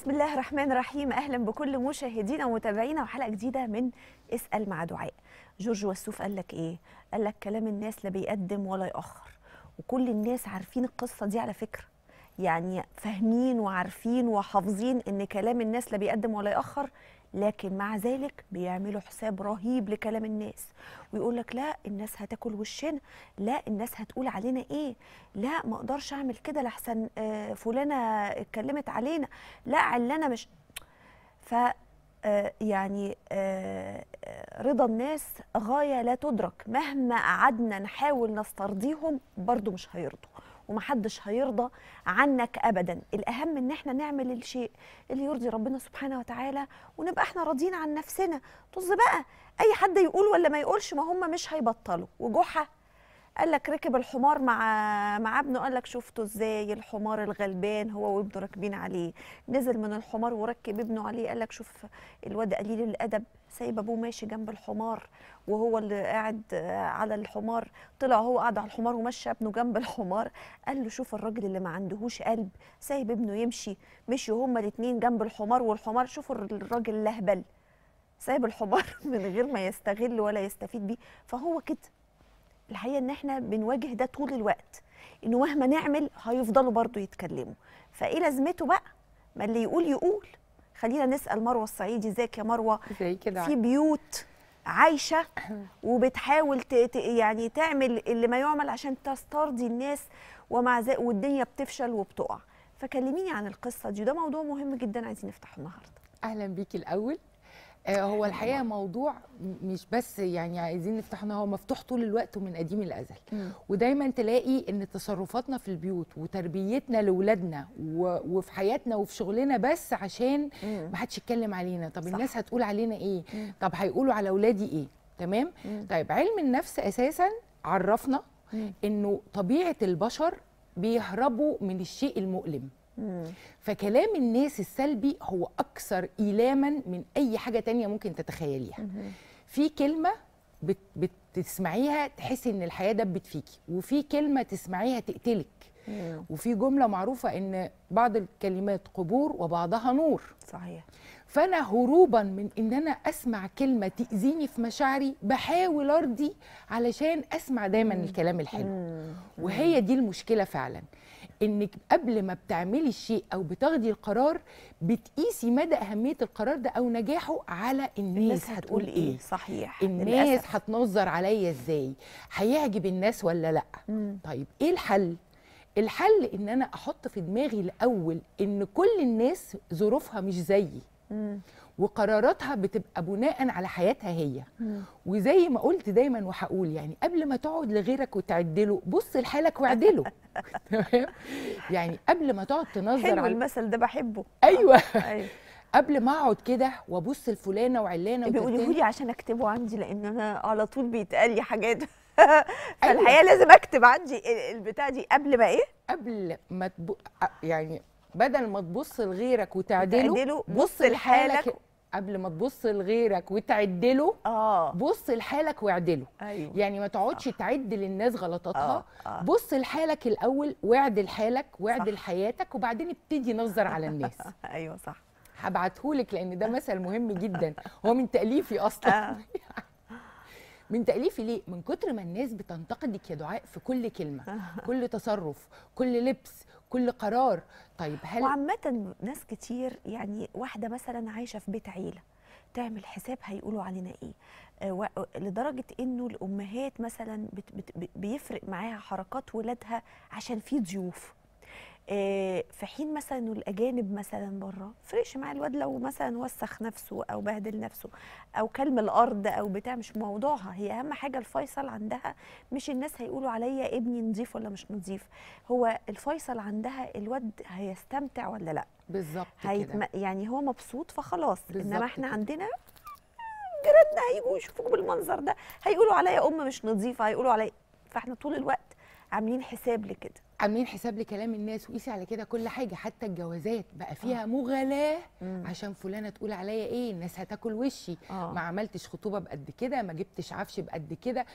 بسم الله الرحمن الرحيم اهلا بكل مشاهدينا ومتابعينا وحلقه جديده من اسال مع دعاء جورج وسوف قال لك ايه قال لك كلام الناس لا بيقدم ولا ياخر وكل الناس عارفين القصه دي على فكره يعني فاهمين وعارفين وحافظين ان كلام الناس لا بيقدم ولا ياخر لكن مع ذلك بيعملوا حساب رهيب لكلام الناس ويقول لك لا الناس هتاكل وشنا لا الناس هتقول علينا ايه لا ما اقدرش اعمل كده لحسن آه، فلانه اتكلمت علينا لا علانه مش ف آه، يعني آه، آه، رضا الناس غايه لا تدرك مهما قعدنا نحاول نسترضيهم برضو مش هيرضوا ومحدش هيرضى عنك ابدا الاهم ان احنا نعمل الشيء اللي يرضي ربنا سبحانه وتعالى ونبقى احنا راضيين عن نفسنا طز بقى اي حد يقول ولا ما يقولش ما هم مش هيبطلوا وجحا قال لك ركب الحمار مع مع ابنه قال لك شفته ازاي الحمار الغلبان هو وابنه راكبين عليه نزل من الحمار وركب ابنه عليه قال لك شوف الواد قليل الادب سايب ابوه ماشي جنب الحمار وهو اللي قاعد آه، على الحمار طلع هو قاعد على الحمار ومشى ابنه جنب الحمار قال له شوف الراجل اللي ما عندهوش قلب سايب ابنه يمشي مشيوا هما الاتنين جنب الحمار والحمار شوفوا الراجل اللهبل سايب الحمار من غير ما يستغل ولا يستفيد بيه فهو كده الحقيقه ان احنا بنواجه ده طول الوقت انه مهما نعمل هيفضلوا برضو يتكلموا فايه لازمته بقى ما اللي يقول يقول خلينا نسال مروه الصعيدي ازيك يا مروه زي كده في بيوت عايشه وبتحاول ت... ت... يعني تعمل اللي ما يعمل عشان تسترضي الناس ومع ذلك والدنيا بتفشل وبتقع فكلميني عن القصه دي ده موضوع مهم جدا عايزين نفتحه النهارده اهلا بيكي الاول آه، هو الحقيقه موضوع م- مش بس يعني عايزين نفتحه إن هو مفتوح طول الوقت ومن قديم الازل ودايما تلاقي ان تصرفاتنا في البيوت وتربيتنا لاولادنا و- وفي حياتنا وفي شغلنا بس عشان مم. ما حدش يتكلم علينا طب صح. الناس هتقول علينا ايه مم. طب هيقولوا على اولادي ايه تمام مم. طيب علم النفس اساسا عرفنا مم. انه طبيعه البشر بيهربوا من الشيء المؤلم مم. فكلام الناس السلبي هو أكثر إيلاما من أي حاجة تانية ممكن تتخيليها مم. في كلمة بت بتسمعيها تحسي إن الحياة دبت فيكي وفي كلمة تسمعيها تقتلك مم. وفي جملة معروفة إن بعض الكلمات قبور وبعضها نور صحيح فأنا هروبا من إن أنا أسمع كلمة تأذيني في مشاعري بحاول أرضي علشان أسمع دايما الكلام الحلو مم. وهي دي المشكله فعلا انك قبل ما بتعملي الشيء او بتاخدي القرار بتقيسي مدى اهميه القرار ده او نجاحه على الناس, هتقول ايه صحيح الناس للأسف. هتنظر عليا ازاي هيعجب الناس ولا لا مم. طيب ايه الحل الحل ان انا احط في دماغي الاول ان كل الناس ظروفها مش زيي مم. وقراراتها بتبقى بناء على حياتها هي مم. وزي ما قلت دايما وهقول يعني قبل ما تقعد لغيرك وتعدله بص لحالك واعدله تمام يعني قبل ما تقعد تنظر حلو على المثل ده بحبه ايوه ايوه قبل ما اقعد كده وابص لفلانه وعلانه بيقولوا وترتانة، لي عشان اكتبه عندي لان انا على طول بيتقال لي حاجات فالحقيقه لازم اكتب عندي ال- البتاع دي قبل ما ايه قبل ما تب... يعني بدل ما تبص لغيرك وتعدله تعدله بص لحالك قبل ما تبص لغيرك وتعدله اه بص لحالك واعدله ايوه يعني ما تقعدش تعد للناس غلطاتها آه، آه. بص لحالك الاول واعدل حالك واعدل صح. حياتك وبعدين ابتدي نظر على الناس ايوه صح هبعتهولك لان ده مثل مهم جدا هو من تاليفي اصلا آه. من تاليفي ليه من كتر ما الناس بتنتقدك يا دعاء في كل كلمه كل تصرف كل لبس كل قرار طيب هل وعامة ناس كتير يعني واحدة مثلا عايشة في بيت عيلة تعمل حساب هيقولوا علينا ايه آه و- لدرجة انه الامهات مثلا بت بت ب- بيفرق معاها حركات ولادها عشان في ضيوف آه في حين مثلا إنه الاجانب مثلا بره فرقش مع الواد لو مثلا وسخ نفسه او بهدل نفسه او كلم الارض او بتاع مش موضوعها هي اهم حاجه الفيصل عندها مش الناس هيقولوا عليا ابني نظيف ولا مش نظيف هو الفيصل عندها الواد هيستمتع ولا لا بالظبط هيتم... كده يعني هو مبسوط فخلاص بالظبط انما احنا كده. عندنا جيراننا هيجوا يشوفوه بالمنظر ده هيقولوا عليا ام مش نظيفه هيقولوا عليا فاحنا طول الوقت عاملين حساب لكده عاملين حساب لكلام الناس وقيسي على كده كل حاجه حتى الجوازات بقى فيها مغالاه مم. عشان فلانه تقول عليا ايه الناس هتاكل وشي آه. ما عملتش خطوبه بقد كده ما جبتش عفش بقد كده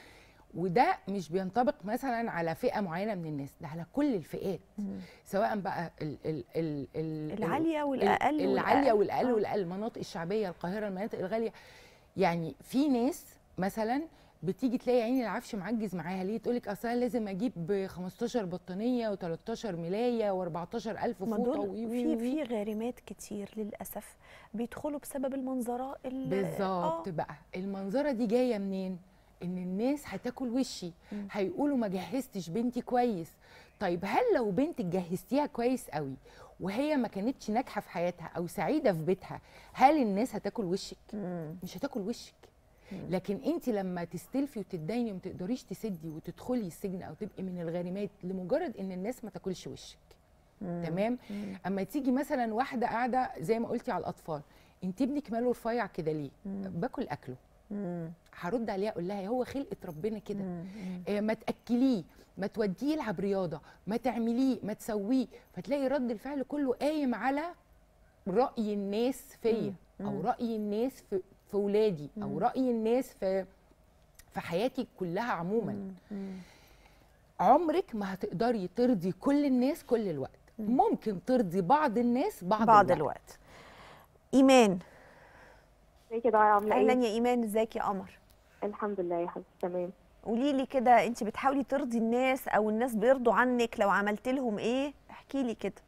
وده مش بينطبق مثلا على فئه معينه من الناس ده على كل الفئات سواء بقى ال ال ال ال العاليه والاقل العاليه والأقل. والاقل آه. والاقل المناطق الشعبيه القاهره المناطق الغاليه يعني في ناس مثلا بتيجي تلاقي عيني العفش معجز معاها ليه تقول لك اصل أنا لازم اجيب 15 بطانيه و13 ملايه و14000 ما فوطه دول وي وي في وي في غارمات كتير للاسف بيدخلوا بسبب المنظره ال- بالظبط آه. بقى المنظره دي جايه منين ان الناس هتاكل وشي مم. هيقولوا ما جهزتش بنتي كويس طيب هل لو بنتك جهزتيها كويس قوي وهي ما كانتش ناجحه في حياتها او سعيده في بيتها هل الناس هتاكل وشك مم. مش هتاكل وشك مم. لكن انت لما تستلفي وتتديني وما تقدريش تسدي وتدخلي السجن او تبقي من الغارمات لمجرد ان الناس ما تاكلش وشك مم. تمام مم. اما تيجي مثلا واحده قاعده زي ما قلتي على الاطفال انت ابنك ماله رفيع كده ليه مم. باكل اكله مم. هرد عليها اقول لها هو خلقه ربنا كده مم. مم. آه، ما تاكليه ما توديه يلعب رياضه ما تعمليه ما تسويه فتلاقي رد الفعل كله قايم على راي الناس فيا مم. او مم. راي الناس في في ولادي او مم. راي الناس في في حياتي كلها عموما مم. مم. عمرك ما هتقدري ترضي كل الناس كل الوقت مم. ممكن ترضي بعض الناس بعض, بعض الوقت. الوقت ايمان ازيك يا دعاء عامله اهلا ايه؟ يا ايمان ازيك يا قمر الحمد لله يا حبيبتي تمام قولي لي كده انت بتحاولي ترضي الناس او الناس بيرضوا عنك لو عملت لهم ايه احكي لي كده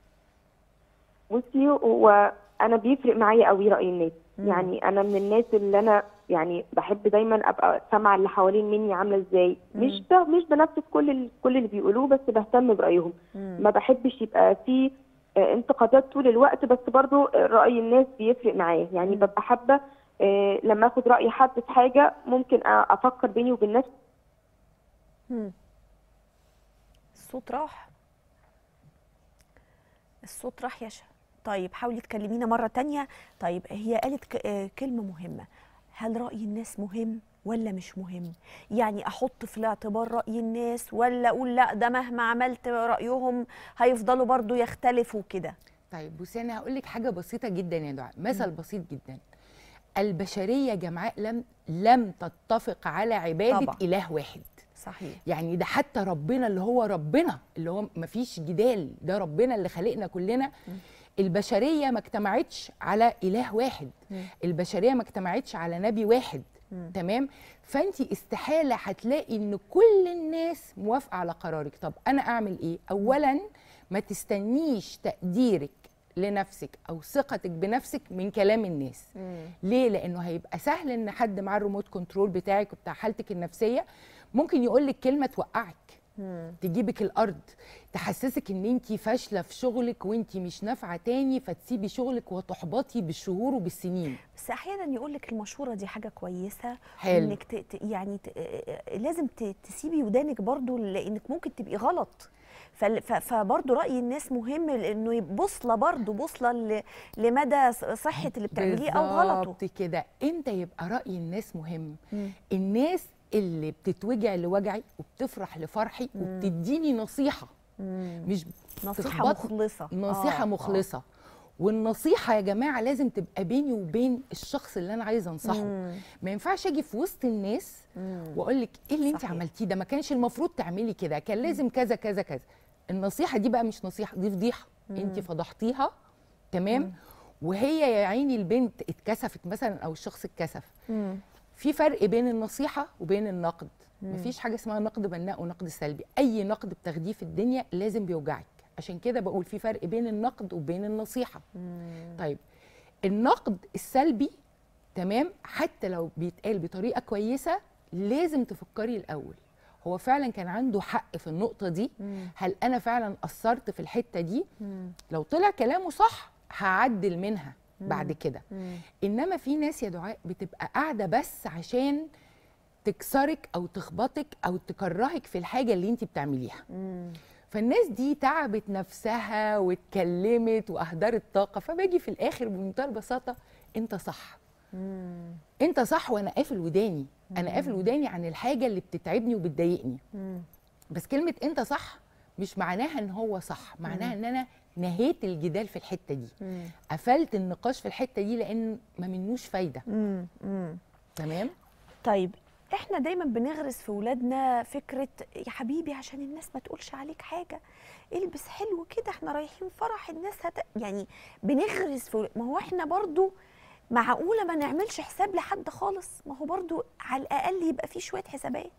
بصي هو انا بيفرق معايا قوي راي الناس مم. يعني انا من الناس اللي انا يعني بحب دايما ابقى سامعه اللي حوالين مني عامله ازاي مش مم. ب- مش بنفذ كل ال- كل اللي بيقولوه بس بهتم برايهم مم. ما بحبش يبقى في آه، انتقادات طول الوقت بس برضو آه، راي الناس بيفرق معايا يعني مم. ببقى حابه آه، لما اخد راي حد في حاجه ممكن أ- افكر بيني وبين نفسي مم. الصوت راح الصوت راح يا شا طيب حاولي تكلمينا مرة تانية طيب هي قالت ك- آه، كلمة مهمة هل رأي الناس مهم ولا مش مهم يعني أحط في الاعتبار رأي الناس ولا أقول لا ده مهما عملت رأيهم هيفضلوا برضو يختلفوا كده طيب بصي انا هقول لك حاجه بسيطه جدا يا دعاء مثل بسيط جدا البشريه جمعاء لم لم تتفق على عباده طبعا. اله واحد صحيح يعني ده حتى ربنا اللي هو ربنا اللي هو مفيش جدال ده ربنا اللي خلقنا كلنا البشريه ما اجتمعتش على اله واحد مم. البشريه ما اجتمعتش على نبي واحد مم. تمام فانت استحاله هتلاقي ان كل الناس موافقه على قرارك طب انا اعمل ايه اولا ما تستنيش تقديرك لنفسك او ثقتك بنفسك من كلام الناس مم. ليه لانه هيبقى سهل ان حد مع الريموت كنترول بتاعك وبتاع حالتك النفسيه ممكن يقول لك كلمه توقعك مم. تجيبك الارض تحسسك ان انت فاشله في شغلك وانت مش نافعه تاني فتسيبي شغلك وتحبطي بالشهور وبالسنين بس احيانا يقول لك المشوره دي حاجه كويسه حلو انك ت... ت- يعني ت... آه، لازم ت... تسيبي ودانك برضو لانك ممكن تبقي غلط فال- ف... فبرضو راي الناس مهم لانه يبقى بوصله برضو بوصله ل... لمدى ص- صحه اللي بتعمليه او غلطه بالظبط كده امتى يبقى راي الناس مهم مم. الناس اللي بتتوجع لوجعي وبتفرح لفرحي مم. وبتديني نصيحه مم. مش نصيحه تخبط- مخلصه نصيحه آه، مخلصه والنصيحه يا جماعه لازم تبقى بيني وبين الشخص اللي انا عايزه آه. انصحه مم. ما ينفعش اجي في وسط الناس مم. واقول لك ايه اللي انت صحيح. عملتيه ده ما كانش المفروض تعملي كده كان لازم كذا كذا كذا النصيحه دي بقى مش نصيحه دي فضيحه انت فضحتيها تمام وهي يا عيني البنت اتكسفت مثلا او الشخص اتكسف مم. في فرق بين النصيحه وبين النقد مفيش حاجه اسمها نقد بناء ونقد سلبي اي نقد بتاخديه في الدنيا لازم بيوجعك عشان كده بقول في فرق بين النقد وبين النصيحه مم. طيب النقد السلبي تمام حتى لو بيتقال بطريقه كويسه لازم تفكري الاول هو فعلا كان عنده حق في النقطه دي مم. هل انا فعلا قصرت في الحته دي مم. لو طلع كلامه صح هعدل منها بعد كده مم. انما في ناس يا دعاء بتبقى قاعده بس عشان تكسرك او تخبطك او تكرهك في الحاجه اللي انت بتعمليها مم. فالناس دي تعبت نفسها واتكلمت واهدرت طاقه فباجي في الاخر بمنتهى البساطه انت صح مم. انت صح وانا قافل وداني انا قافل وداني عن الحاجه اللي بتتعبني وبتضايقني مم. بس كلمه انت صح مش معناها ان هو صح معناها ان انا نهيت الجدال في الحته دي مم. قفلت النقاش في الحته دي لان ما منوش فايده مم. مم. تمام طيب احنا احنا دايما بنغرس في ولادنا فكره يا حبيبي عشان الناس ما تقولش عليك حاجه البس حلو كده احنا رايحين فرح الناس هت... يعني بنغرس في ول- ما هو احنا برضو معقوله ما نعملش حساب لحد خالص ما هو برضو على الاقل يبقى في شويه حسابات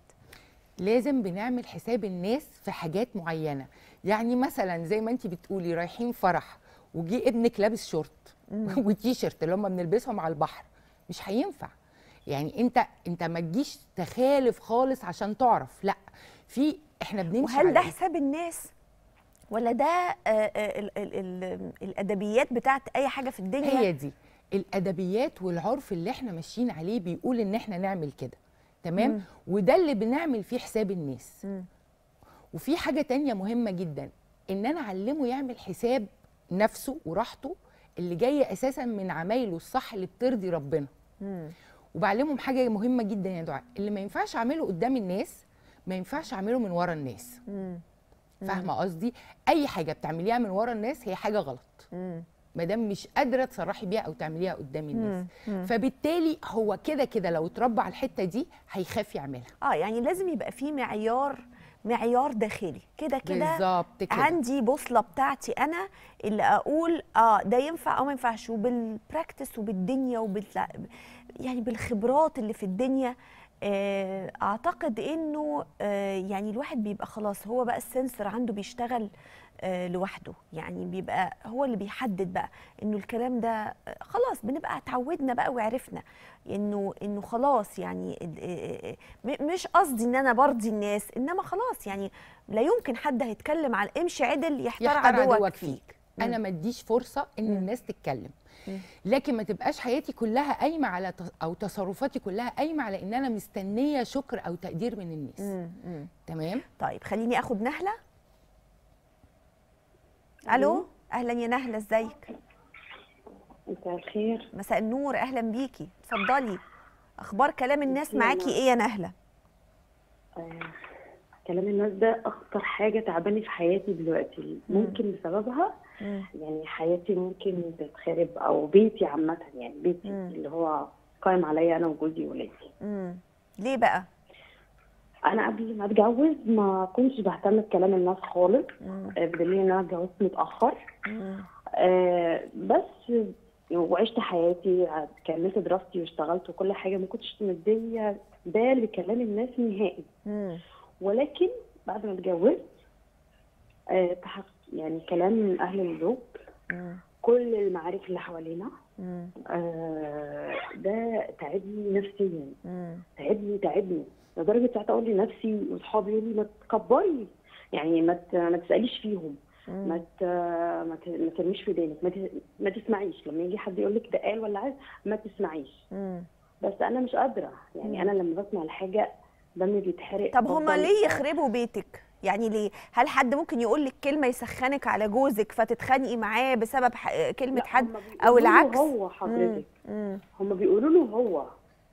لازم بنعمل حساب الناس في حاجات معينه يعني مثلا زي ما انت بتقولي رايحين فرح وجي ابنك لابس شورت وتي شيرت اللي هم بنلبسهم على البحر مش هينفع يعني انت انت ما تجيش تخالف خالص عشان تعرف لا في احنا بنمشي وهل على ده إيه؟ حساب الناس ولا ده آه، آه، ال- ال- ال- الادبيات بتاعت اي حاجه في الدنيا هي دي الادبيات والعرف اللي احنا ماشيين عليه بيقول ان احنا نعمل كده تمام مم. وده اللي بنعمل فيه حساب الناس مم. وفي حاجه تانية مهمه جدا ان انا اعلمه يعمل حساب نفسه وراحته اللي جايه اساسا من عمايله الصح اللي بترضي ربنا مم. وبعلمهم حاجه مهمه جدا يا دعاء اللي ما ينفعش اعمله قدام الناس ما ينفعش اعمله من ورا الناس مم. فاهمه قصدي اي حاجه بتعمليها من ورا الناس هي حاجه غلط مم. ما دام مش قادره تصرحي بيها او تعمليها قدام الناس مم. مم. فبالتالي هو كده كده لو اتربى على الحته دي هيخاف يعملها اه يعني لازم يبقى في معيار معيار داخلي كده كده بالظبط كده عندي بوصله بتاعتي انا اللي اقول اه ده ينفع او ما ينفعش وبالبراكتس وبالدنيا وبال يعني بالخبرات اللي في الدنيا آه، اعتقد انه آه، يعني الواحد بيبقى خلاص هو بقى السنسور عنده بيشتغل آه، لوحده يعني بيبقى هو اللي بيحدد بقى انه الكلام ده آه، خلاص بنبقى اتعودنا بقى وعرفنا انه انه خلاص يعني ال- آه، آه، م- مش قصدي ان انا برضي الناس انما خلاص يعني لا يمكن حد هيتكلم عن امشي عدل يحتار يختار عدوك, عدوك فيك فيك انا ما اديش فرصه ان مم. الناس تتكلم مم. لكن ما تبقاش حياتي كلها قايمه على تص- او تصرفاتي كلها قايمه على ان انا مستنيه شكر او تقدير من الناس مم، مم. تمام طيب خليني اخد نهله الو اهلا يا نهله ازيك مساء الخير مساء النور اهلا بيكي اتفضلي اخبار كلام الناس بصي معاكي أنا- ايه يا نهله آه، كلام الناس ده اخطر حاجه تعباني في حياتي دلوقتي ممكن بسببها مم. يعني حياتي ممكن تتخرب او بيتي عامه يعني بيتي مم. اللي هو قايم عليا انا وجوزي وولادي مم. ليه بقى انا قبل ما اتجوز ما كنتش بهتم بكلام الناس خالص مم. آه، بدليل ان انا اتجوزت متاخر مم. آه، بس وعشت حياتي كملت دراستي واشتغلت وكل حاجه ما كنتش مديه بال لكلام الناس نهائي مم. ولكن بعد ما اتجوزت آه، تحس يعني كلام من اهل الزوج مم. كل المعارف اللي حوالينا مم. آه، ده تعبني نفسيا مم. تعبني تعبني لدرجه ساعات اقول لنفسي واصحابي يقولوا لي ما تكبري يعني ما ت- ما تساليش فيهم ما ت- ما ت- ما ترميش في ودانك ما ت- ما تسمعيش لما يجي حد يقول لك ده قال ولا عايز ما تسمعيش مم. بس انا مش قادره يعني انا لما بسمع الحاجه دمي بيتحرق طب هما بفضل- ليه يخربوا بيتك يعني ليه هل حد ممكن يقول لك كلمه يسخنك على جوزك فتتخانقي معاه بسبب ح- كلمه لا، حد هما او بيقولوا له العكس هو حضرتك مم. هم بيقولوا له هو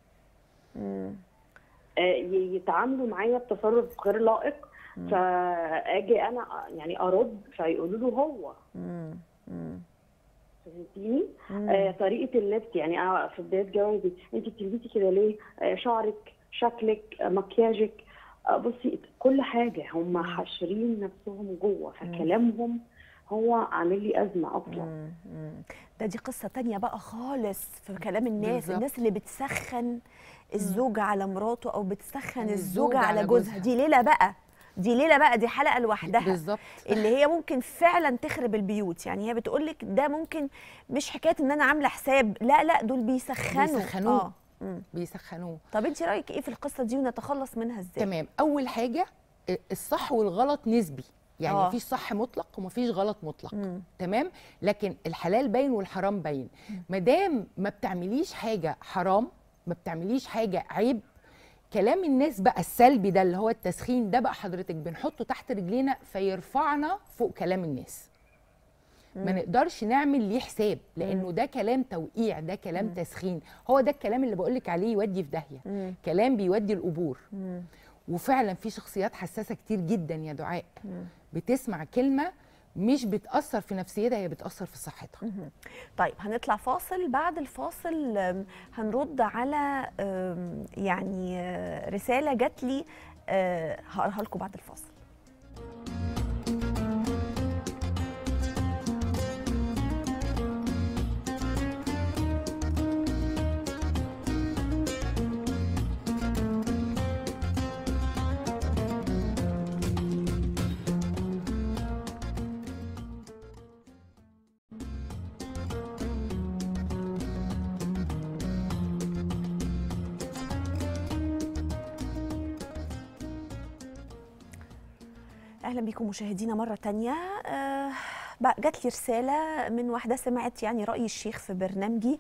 مم. آه، ي- يتعاملوا معايا بتصرف غير لائق فاجي انا يعني ارد فيقولوا له هو مم. مم. فهمتيني؟ مم. آه طريقه اللبس يعني انا في بدايه جوازي انت بتلبسي كده ليه؟ آه شعرك شكلك آه مكياجك آه بصي كل حاجه هم حاشرين نفسهم جوه فكلامهم هو عامل لي ازمه اصلا مم. مم. ده دي قصة تانية بقى خالص في كلام الناس بالظبط. الناس اللي بتسخن الزوج على مراته أو بتسخن الزوجة الزوجة على على جوزها جوزها. دي ليلة بقى دي ليلة بقى دي حلقة لوحدها بالظبط اللي هي ممكن فعلا تخرب البيوت يعني هي بتقولك ده ممكن مش حكاية ان انا عاملة حساب لا لا دول بيسخنوا بيسخنوه. اه مم. بيسخنوه طب انت رأيك ايه في القصة دي ونتخلص منها ازاي تمام اول حاجه الصح والغلط نسبي يعني آه. مفيش صح مطلق ومفيش غلط مطلق مم. تمام لكن الحلال باين والحرام باين ما دام ما بتعمليش حاجه حرام ما بتعمليش حاجه عيب كلام الناس بقى السلبي ده اللي هو التسخين ده بقى حضرتك بنحطه تحت رجلينا فيرفعنا فوق كلام الناس ما نقدرش نعمل ليه حساب لانه ده كلام توقيع ده كلام تسخين هو ده الكلام اللي بقولك عليه يودي في داهيه مم. كلام بيودي القبور مم. وفعلا في شخصيات حساسه كتير جدا يا دعاء مم. بتسمع كلمه مش بتاثر في نفسيتها هي بتاثر في صحتها مهم. طيب هنطلع فاصل بعد الفاصل آم، هنرد على آم، يعني آه، رسالة جات لي آه، هقراها لكم بعد الفاصل اهلا بكم مشاهدينا مره تانية آه بقى جات لي رساله من واحده سمعت يعني راي الشيخ في برنامجي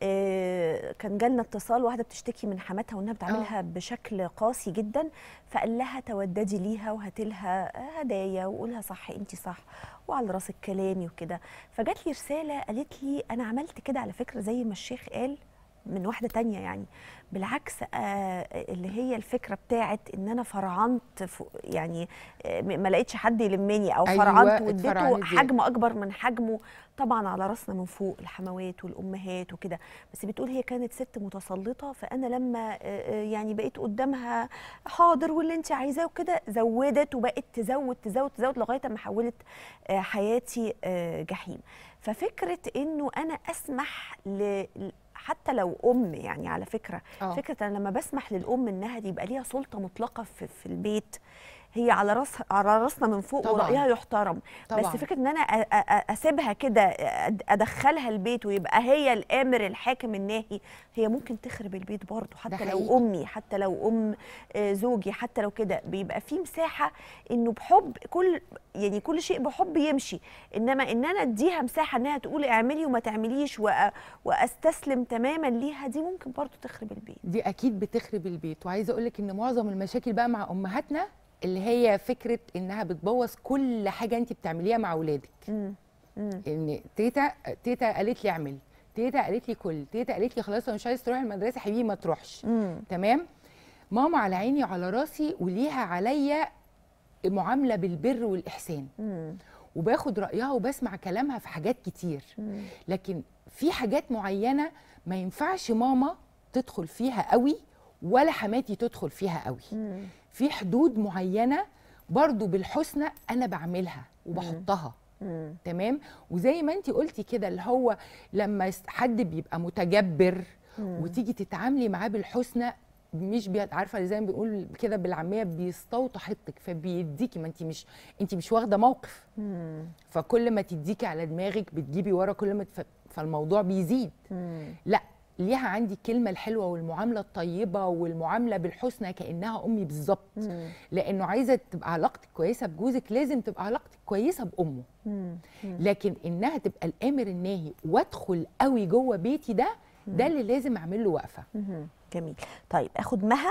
آه كان جالنا اتصال واحده بتشتكي من حماتها وانها بتعاملها بشكل قاسي جدا فقال لها توددي ليها وهاتي لها هدايا وقولها صح انت صح وعلى راسك كلامي وكده فجات لي رساله قالت لي انا عملت كده على فكره زي ما الشيخ قال من واحده تانية يعني بالعكس آه اللي هي الفكره بتاعت ان انا فرعنت فوق- يعني آه م- ما لقيتش حد يلمني او أيوة، فرعنت واديته اتفرعنت دي. حجم اكبر من حجمه طبعا على راسنا من فوق الحموات والامهات وكده بس بتقول هي كانت ست متسلطه فانا لما آه، آه، يعني بقيت قدامها حاضر واللي انت عايزاه وكده زودت وبقت تزود تزود تزود لغايه ما حولت آه، حياتي آه، جحيم ففكره انه انا اسمح ل حتى لو ام يعني على فكره آه. فكره انا لما بسمح للام انها دي يبقى ليها سلطه مطلقه في, في البيت هي على راس على راسنا من فوق طبعاً. ورايها يحترم طبعاً. بس فكره ان انا أ- أ- أ- اسيبها كده أد- ادخلها البيت ويبقى هي الامر الحاكم الناهي هي ممكن تخرب البيت برضه حتى حقيقي. لو امي حتى لو ام آه، زوجي حتى لو كده بيبقى في مساحه انه بحب كل يعني كل شيء بحب يمشي انما ان انا اديها مساحه انها تقول اعملي وما تعمليش وأ- واستسلم تماما ليها دي ممكن برضه تخرب البيت دي اكيد بتخرب البيت وعايزه اقول لك ان معظم المشاكل بقى مع امهاتنا اللي هي فكره انها بتبوظ كل حاجه انت بتعمليها مع اولادك مم. مم. ان تيتا تيتا قالت لي اعمل تيتا قالت لي كل تيتا قالت لي خلاص انا مش عايز تروح المدرسه حبيبي ما تروحش مم. تمام ماما على عيني وعلى راسي وليها عليا معامله بالبر والاحسان مم. وباخد رايها وبسمع كلامها في حاجات كتير مم. لكن في حاجات معينه ما ينفعش ماما تدخل فيها قوي ولا حماتي تدخل فيها قوي مم. في حدود معينه برضو بالحسنى انا بعملها وبحطها مم. تمام وزي ما انت قلتي كده اللي هو لما يس- حد بيبقى متجبر مم. وتيجي تتعاملي معاه بالحسنى مش بي- عارفه زي ما بنقول كده بالعاميه بيستوطى حطك فبيديكي ما انت مش انت مش واخده موقف مم. فكل ما تديكي على دماغك بتجيبي ورا كل ما تف... فالموضوع بيزيد مم. لا ليها عندي الكلمه الحلوه والمعامله الطيبه والمعامله بالحسنى كانها امي بالظبط مم. لانه عايزه تبقى علاقتك كويسه بجوزك لازم تبقى علاقتك كويسه بامه مم. مم. لكن انها تبقى الامر الناهي وادخل قوي جوه بيتي ده ده اللي لازم اعمل له وقفه مهم. جميل طيب اخد مها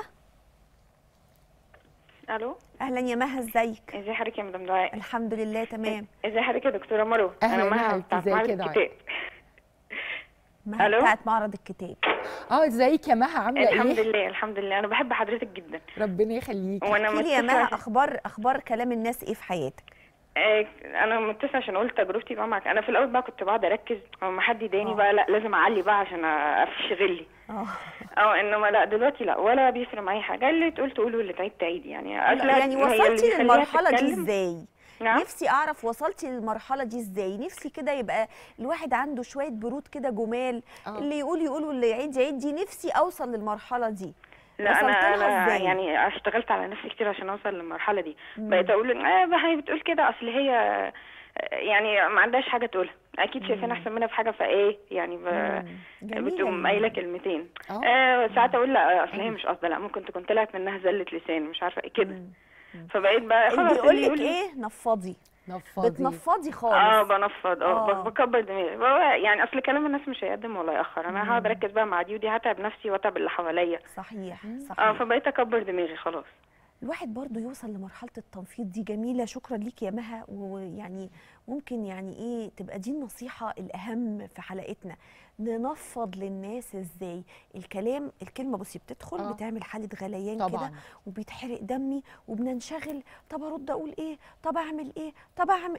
الو اهلا يا مها ازيك ازي حضرتك يا مدام دعاء الحمد لله تمام ازي حضرتك يا دكتوره مرو أهلا انا يا مها حبيبتي، بتاعت ازيك معرض يا دعاء؟ الكتاب مها ألو؟ بتاعت معرض الكتاب اه ازيك يا مها عامله الحمد ايه لله الحمد لله انا بحب حضرتك جدا ربنا يخليكي وانا احكي لي يا متصلة مها عشان- اخبار اخبار كلام الناس ايه في حياتك آه، انا متصله عشان اقول تجربتي بقى معاك انا في الاول بقى كنت بقعد اركز لما حد يضايقني آه. بقى لا لازم اعلي بقى عشان افش غلي اه اه انما لا دلوقتي لا ولا بيفرق معايا حاجه اللي تقول تقول واللي تعيد تعيد يعني أصل يعني هي اللي وصلتي يخليها للمرحله دي تتكلم. ازاي نعم نفسي اعرف وصلتي للمرحله دي ازاي نفسي كده يبقى الواحد عنده شويه برود كده جمال آه. اللي يقول يقول واللي يعيد يعيد دي نفسي اوصل للمرحله دي لا وصلت انا لها انا ازاي؟ يعني اشتغلت على نفسي كتير عشان اوصل للمرحله دي مم. بقيت اقول اه بقى هي بتقول كده اصل هي آه، يعني ما عندهاش حاجه تقولها اكيد شايفين احسن منها في حاجه فايه يعني ب... مم. جميلة بتقوم الموضوع. قايله كلمتين اه آه ساعات اقول لا اصل هي مش قصده لا ممكن تكون طلعت منها زله لسان مش عارفه ايه كده مم. فبقيت بقى اللي خلاص بيقول اللي لك يقول ايه نفضي نفضي بتنفضي خالص اه بنفض اه آه. ب- بكبر دماغي بقى يعني اصل كلام الناس مش هيقدم ولا ياخر انا مم. هقعد اركز بقى مع دي ودي هتعب نفسي واتعب اللي حواليا صحيح مم. صحيح اه فبقيت اكبر دماغي خلاص الواحد برضو يوصل لمرحلة التنفيض دي جميلة شكرا ليك يا مها ويعني ممكن يعني ايه تبقى دي النصيحة الأهم في حلقتنا ننفض للناس ازاي الكلام الكلمة بصي بتدخل آه. بتعمل حالة غليان كده طبعا وبيتحرق دمي وبننشغل طب ارد اقول ايه طب اعمل ايه طب اعمل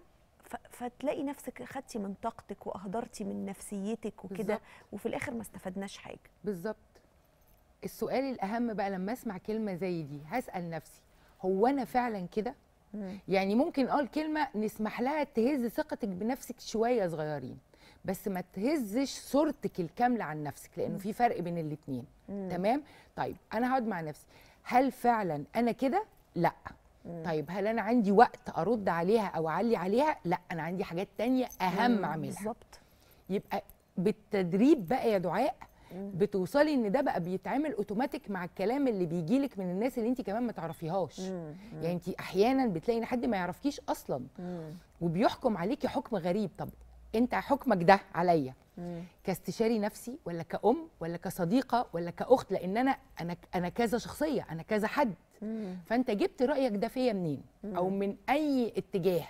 ف- فتلاقي نفسك خدتي من طاقتك واهدرتي من نفسيتك وكده بالظبط. وفي الاخر ما استفدناش حاجه بالظبط السؤال الاهم بقى لما اسمع كلمه زي دي هسال نفسي هو انا فعلا كده يعني ممكن اه الكلمه نسمح لها تهز ثقتك بنفسك شويه صغيرين بس ما تهزش صورتك الكامله عن نفسك لانه في فرق بين الاتنين تمام طيب انا هقعد مع نفسي هل فعلا انا كده لا طيب هل انا عندي وقت ارد عليها او اعلي عليها لا انا عندي حاجات تانية اهم اعملها بالظبط يبقى بالتدريب بقى يا دعاء بتوصلي ان ده بقى بيتعمل اوتوماتيك مع الكلام اللي بيجيلك من الناس اللي انت كمان ما تعرفيهاش يعني انت احيانا بتلاقي ان حد ما يعرفكيش اصلا وبيحكم عليكي حكم غريب طب انت حكمك ده عليا كاستشاري نفسي ولا كأم ولا كصديقة ولا كأخت لأن أنا أنا أنا كذا شخصية أنا كذا حد فأنت جبت رأيك ده فيا منين أو من أي اتجاه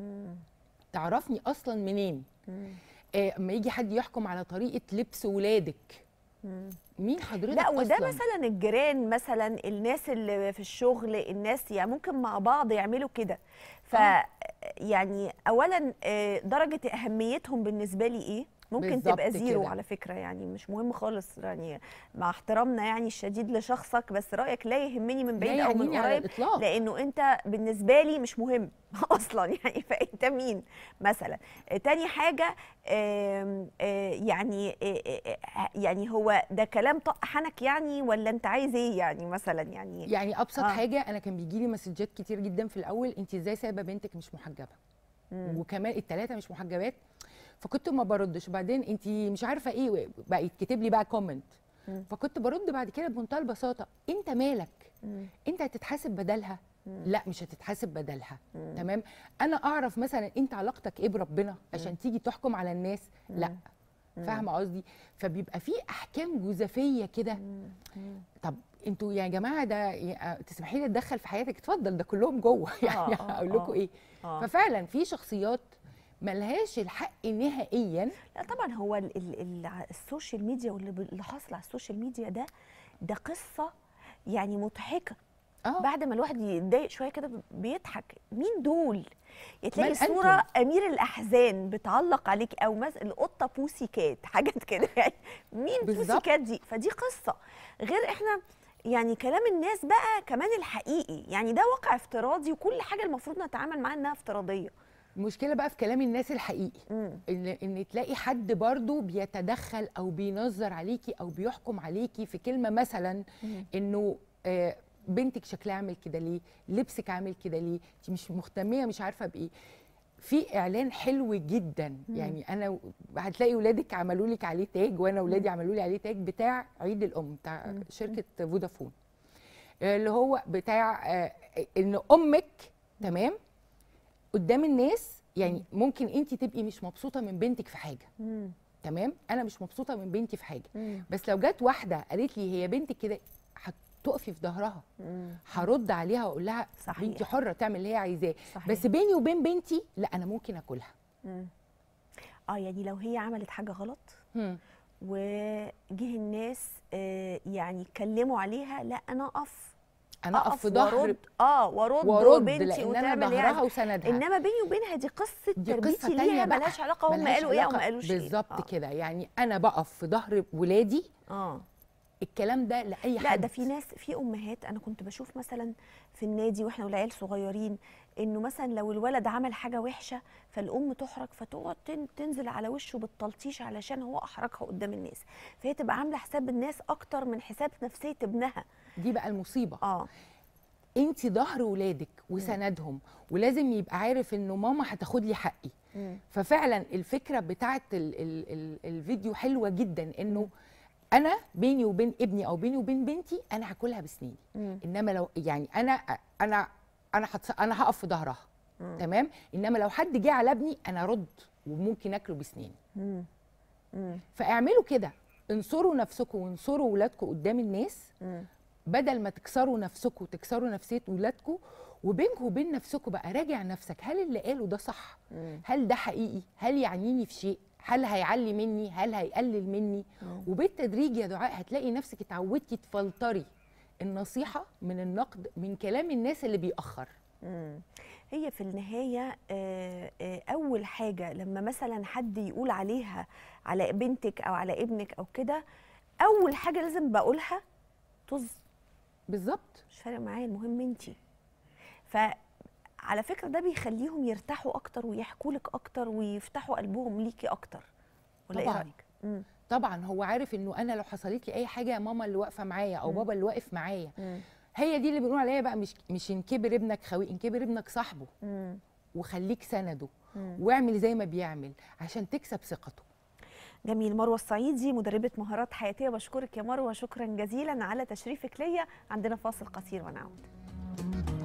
تعرفني أصلا منين آه، اما يجي حد يحكم على طريقة لبس ولادك مين حضرتك لا وده أصلاً؟ مثلا الجيران مثلا الناس اللي في الشغل الناس يعني ممكن مع بعض يعملوا كده ف يعني اولا آه، درجه اهميتهم بالنسبه لي ايه ممكن بالظبط تبقى زيرو كده. على فكره يعني مش مهم خالص يعني مع احترامنا يعني الشديد لشخصك بس رايك لا يهمني من لا بعيد او من يعنيني على قريب الإطلاق لانه انت بالنسبه لي مش مهم اصلا يعني فانت مين مثلا آه، تاني حاجه آم، آه، يعني آه، آه، آه، يعني هو ده كلام طق حنك يعني ولا انت عايز ايه يعني مثلا يعني يعني ابسط آه. آه. حاجه انا كان بيجي لي مسجات كتير جدا في الاول انت ازاي سايبه بنتك مش محجبه وكمان الثلاثه مش محجبات فكنت ما بردش وبعدين انت مش عارفه ايه بقى يتكتب لي بقى كومنت فكنت برد بعد كده بمنتهى البساطه انت مالك انت هتتحاسب بدلها لا مش هتتحاسب بدلها تمام انا اعرف مثلا انت علاقتك ايه بربنا عشان تيجي تحكم على الناس لا فاهمه قصدي فبيبقى في احكام جزافيه كده طب انتوا يا جماعه ده ي- تسمحي لي اتدخل في حياتك اتفضل ده كلهم جوه يعني آه، آه، اقول لكم آه. ايه آه. ففعلا في شخصيات ملهاش الحق نهائيا لا طبعا هو ال ال ال السوشيال ميديا واللي ب- اللي حاصل على السوشيال ميديا ده ده قصه يعني مضحكه اه بعد ما الواحد يتضايق شويه كده بيضحك مين دول يا تلاقي من صوره امير الاحزان بتعلق عليك او مثلا القطه بوسي كات حاجات كده يعني مين بوسي بالظبط. كات دي فدي قصه غير احنا يعني كلام الناس بقى كمان الحقيقي يعني ده واقع افتراضي وكل حاجه المفروض نتعامل معاها انها افتراضيه المشكله بقى في كلام الناس الحقيقي ان ان تلاقي حد برضو بيتدخل او بينظر عليكي او بيحكم عليكي في كلمه مثلا انه آه، بنتك شكلها عامل كده ليه لبسك عامل كده ليه انت مش مهتميه مش عارفه بايه في اعلان حلو جدا يعني انا و- هتلاقي ولادك عملوا لك عليه تاج وانا ولادي عملوا لي عليه تاج بتاع عيد الام بتاع شركه فودافون آه، اللي هو بتاع آه، ان امك تمام قدام الناس يعني ممكن انت تبقي مش مبسوطه من بنتك في حاجه تمام انا مش مبسوطه من بنتي في حاجه بس لو جت واحده قالت لي هي بنتك كده هتقفي في ظهرها هرد عليها واقول لها صحيح. بنتي حره تعمل اللي هي عايزاه صحيح. بس بيني وبين بنتي لا انا ممكن اكلها اه يعني لو هي عملت حاجه غلط هم. وجه الناس آه، يعني اتكلموا عليها لا انا اقف انا اقف في ظهر وارد اه وارد, وارد بنتي لان انا وتعمل ظهرها يعني وسندها انما بيني وبينها دي قصه دي تربيتي قصه ليها تانية بقى ملهاش علاقه هم ملهاش قالوا ايه او ما علاقة. قالوش ايه بالظبط آه. كده يعني انا بقف في ظهر ولادي اه الكلام ده لاي لا حد ده في ناس في امهات انا كنت بشوف مثلا في النادي واحنا والعيال صغيرين انه مثلا لو الولد عمل حاجه وحشه فالام تحرج فتقعد تن- تنزل على وشه بالتلطيش علشان هو احرجها قدام الناس فهي تبقى عامله حساب الناس اكتر من حساب نفسيه ابنها دي بقى المصيبه اه انت ظهر ولادك وسندهم ولازم يبقى عارف انه ماما هتاخد لي حقي ففعلا الفكره بتاعت ال ال ال الفيديو حلوه جدا انه انا بيني وبين ابني او بيني وبين بنتي انا هاكلها بسنيني انما لو يعني انا انا انا هتص... انا هقف في ظهرها تمام انما لو حد جه على ابني انا ارد وممكن اكله بسنيني فاعملوا كده انصروا نفسكم وانصروا ولادكم قدام الناس بدل ما تكسروا نفسكم وتكسروا نفسيه ولادكم وبينكم وبين نفسكم بقى راجع نفسك هل اللي قاله ده صح هل ده حقيقي هل يعنيني في شيء هل هيعلي مني هل هيقلل مني وبالتدريج يا دعاء هتلاقي نفسك اتعودتي تفلتري النصيحه من النقد من كلام الناس اللي بيأخر هي في النهايه آه، آه، اول حاجه لما مثلا حد يقول عليها على بنتك او على ابنك او كده اول حاجه لازم بقولها طز بالظبط مش فارق معايا المهم انتي فعلى فكره ده بيخليهم يرتاحوا اكتر ويحكوا لك اكتر ويفتحوا قلبهم ليكي اكتر ولا ايه طبعاً. رايك مم. طبعا هو عارف انه انا لو حصلت لي اي حاجه ماما اللي واقفه معايا او مم. بابا اللي واقف معايا مم. هي دي اللي بنقول عليها بقى مش مش ان كبر ابنك خوي ان كبر ابنك صاحبه مم. وخليك سنده مم. واعمل زي ما بيعمل عشان تكسب ثقته جميل مروه الصعيدي مدربه مهارات حياتيه بشكرك يا مروه شكرا جزيلا على تشريفك ليا عندنا فاصل قصير ونعود